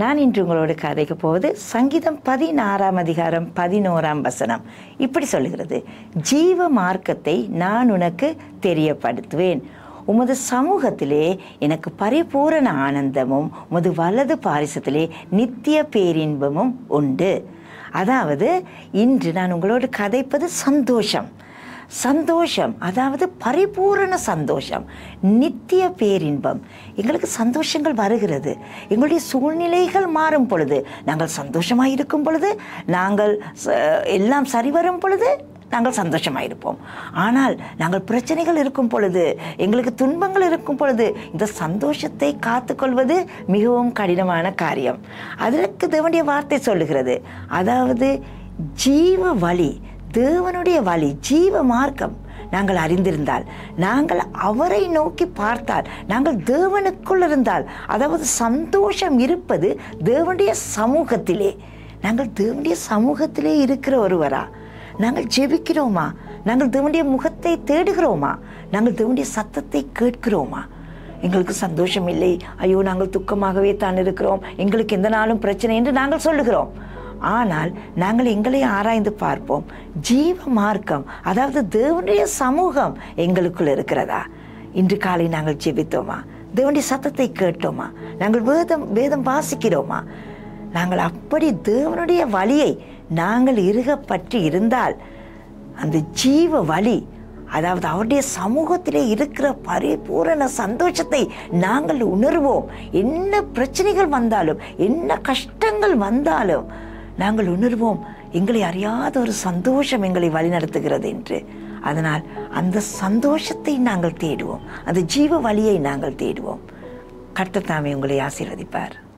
நான் இன்று உங்களோடு கதைக்க போவது சங்கீதம் பதினாறாம் அதிகாரம் பதினோராம் வசனம் இப்படி சொல்லுகிறது ஜீவ மார்க்கத்தை நான் உனக்கு தெரியப்படுத்துவேன் உமது சமூகத்திலே எனக்கு பரிபூரண ஆனந்தமும் உமது வலது பாரிசத்திலே நித்திய பேரின்பமும் உண்டு அதாவது இன்று நான் உங்களோடு கதைப்பது சந்தோஷம் சந்தோஷம் அதாவது பரிபூரண சந்தோஷம் நித்திய பேரின்பம் எங்களுக்கு சந்தோஷங்கள் வருகிறது எங்களுடைய சூழ்நிலைகள் மாறும் பொழுது நாங்கள் சந்தோஷமாக இருக்கும் பொழுது நாங்கள் ச- எல்லாம் சரி வரும் பொழுது நாங்கள் சந்தோஷமாக இருப்போம் ஆனால் நாங்கள் பிரச்சனைகள் இருக்கும் பொழுது எங்களுக்கு துன்பங்கள் இருக்கும் பொழுது இந்த சந்தோஷத்தை காத்துக்கொள்வது மிகவும் கடினமான காரியம் அதற்கு தேவனுடைய வார்த்தை சொல்லுகிறது அதாவது ஜீவ வழி தேவனுடைய வழி ஜீவ மார்க்கம் நாங்கள் அறிந்திருந்தால் நாங்கள் அவரை நோக்கி பார்த்தால் நாங்கள் தேவனுக்குள் இருந்தால் அதாவது சந்தோஷம் இருப்பது தேவனுடைய சமூகத்திலே நாங்கள் தேவனுடைய சமூகத்திலே இருக்கிற ஒருவரா நாங்கள் ஜெபிக்கிறோமா நாங்கள் தேவனுடைய முகத்தை தேடுகிறோமா நாங்கள் தேவனுடைய சத்தத்தை கேட்கிறோமா எங்களுக்கு சந்தோஷம் இல்லை ஐயோ நாங்கள் துக்கமாகவே தான் இருக்கிறோம் எங்களுக்கு எந்த நாளும் பிரச்சனை என்று நாங்கள் சொல்லுகிறோம் ஆனால் நாங்கள் எங்களை ஆராய்ந்து பார்ப்போம் ஜீவ மார்க்கம் அதாவது தேவனுடைய சமூகம் எங்களுக்குள் இருக்கிறதா இன்று காலை நாங்கள் ஜெபித்தோமா தேவனுடைய சத்தத்தை கேட்டோமா நாங்கள் வேதம் வேதம் வாசிக்கிறோமா நாங்கள் அப்படி தேவனுடைய வழியை நாங்கள் இருக பற்றி இருந்தால் அந்த ஜீவ வழி அதாவது அவருடைய சமூகத்திலே இருக்கிற பரிபூரண சந்தோஷத்தை நாங்கள் உணர்வோம் என்ன பிரச்சனைகள் வந்தாலும் என்ன கஷ்டங்கள் வந்தாலும் நாங்கள் உணர்வோம் எங்களை அறியாத ஒரு சந்தோஷம் எங்களை வழிநடத்துகிறது என்று அதனால் அந்த சந்தோஷத்தை நாங்கள் தேடுவோம் அந்த ஜீவ வழியை நாங்கள் தேடுவோம் கர்த்தர் தாமே உங்களை ஆசீர்வதிப்பார்